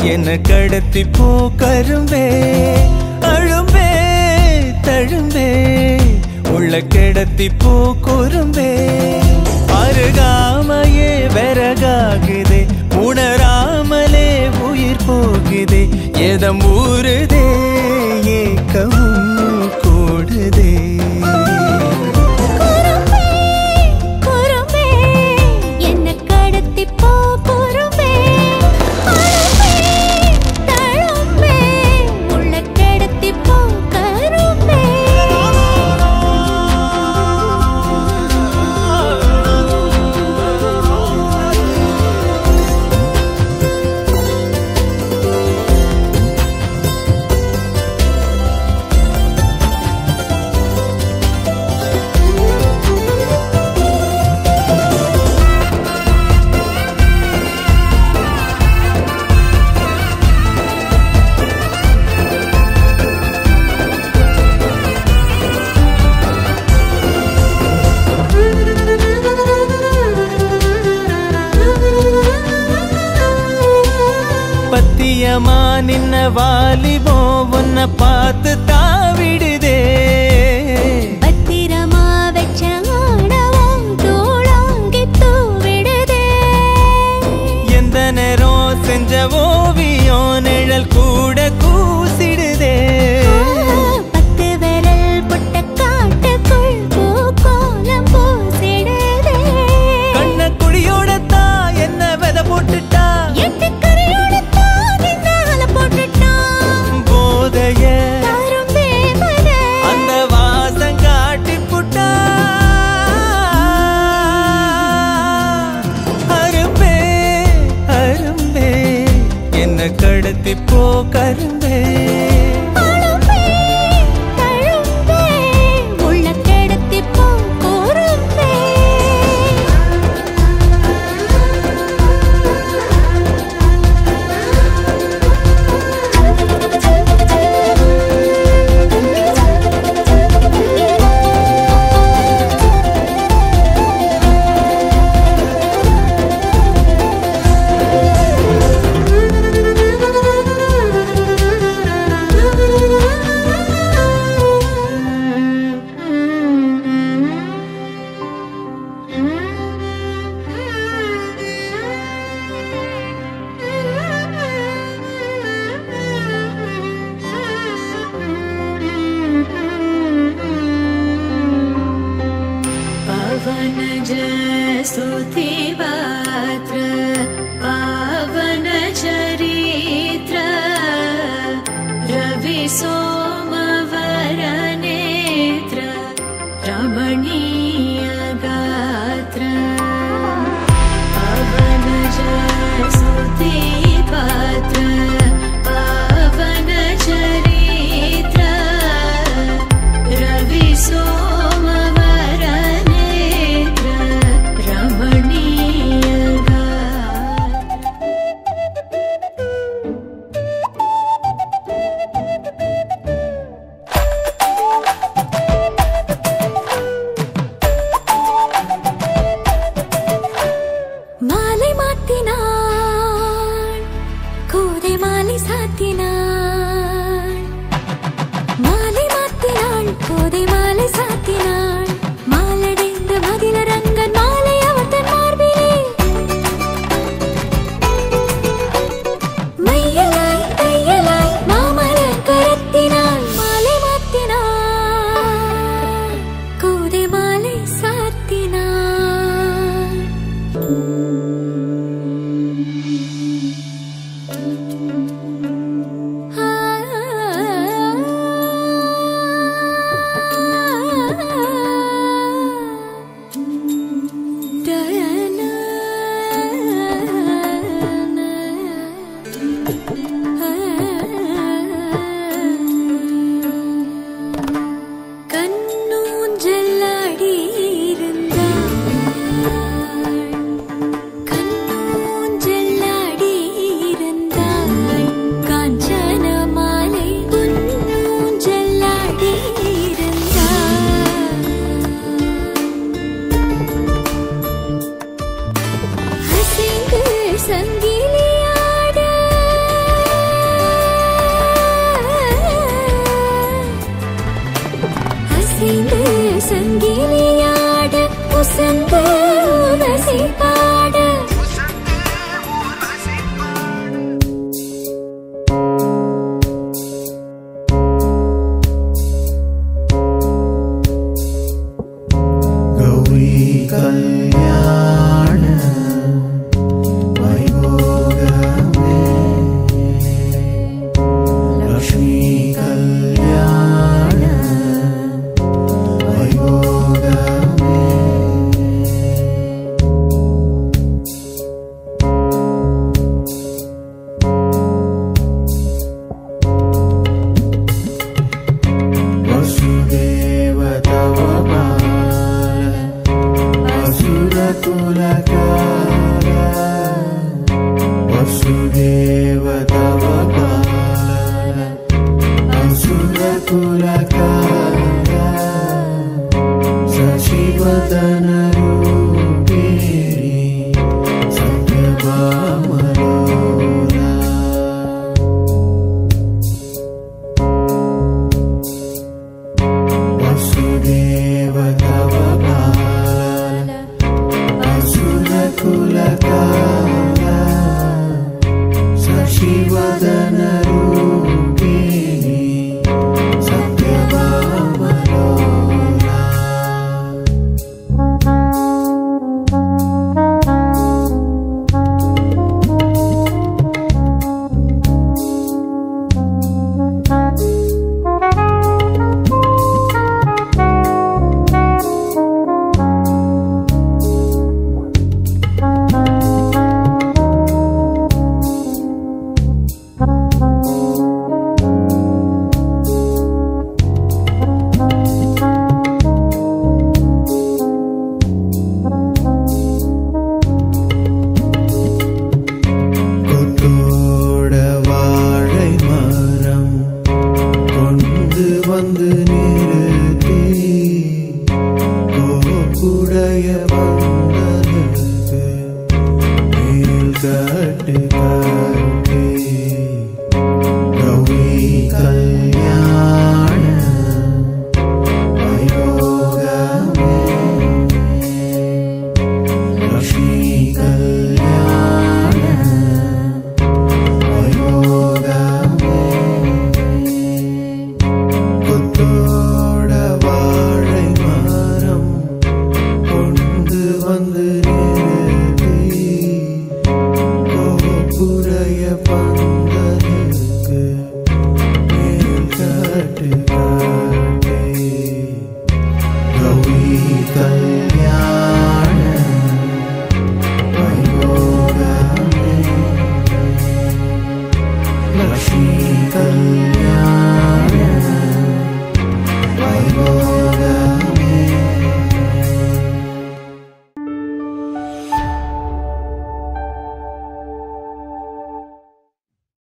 என்ன கடத்தி போ கரும்பே அழும்பே தழும்பே உள்ள கிடத்தி போ குறும்பே அருகாமையே விறகாகுதே உணராமலே உயிர் போகுதே எதம் ஊறுதே ஏக்கமும் கூடுதே குறும்பே குறும்பே என்ன கடத்தி போ குறும்பே அழும்பே தழும்பே உள்ள கடத்தி போ கரும்பே பத்தியமா நின்ன வாலிபோ உன்னை பார்த்து தாவிடுதே பத்திரமா வச்ச ஆணவம் தூளாங்கி தூவிடுதே எந்த நேரம் செஞ்ச ஓவியம் நிழல் கூட கூசிடுதே பத்து விரல் புட்ட காட்டுக்குள் பூக்கோலம் பூசிடுதே கண்ண குடியோட தான் என்ன விதை போட்டுட்டா எட்டு கரையோட தாவி மேல போட்டுட்டான் போதைய தரும் தேவனே அந்த வாசம் காட்டி புட்டா அரும்பே அரும்பே என்ன கடத்தி போ கரும்பே அழும்பே தழும்பே உள்ள கிடத்தி போ குறும்பே पवनज स्तुतिपात्र पावन चरित्र रवि सोमवरनेत्र रमणीय गात्र पवनज स्तुतिपात्र पावन चरित्र रवि सोमवरनेत्र रमणीय गात्र கல்யாண வைபோகமே லக்ஷ்மி கல்யாண வைபோகமே वसुदेव तव बाल असुरकुलकार वसुदेव तव बाल असुरकुलकार शशिवदनरूपिणी सत्यभामलोला वसुदेव तव बाल असुरकुलकार शशिवदनरूपिणी सत्यभामलोला கொத்தோட வாழை மரம் கொண்டு வந்து நிறுத்தி கோப்புடைய பந்தலுக்கு மேல் கட்டு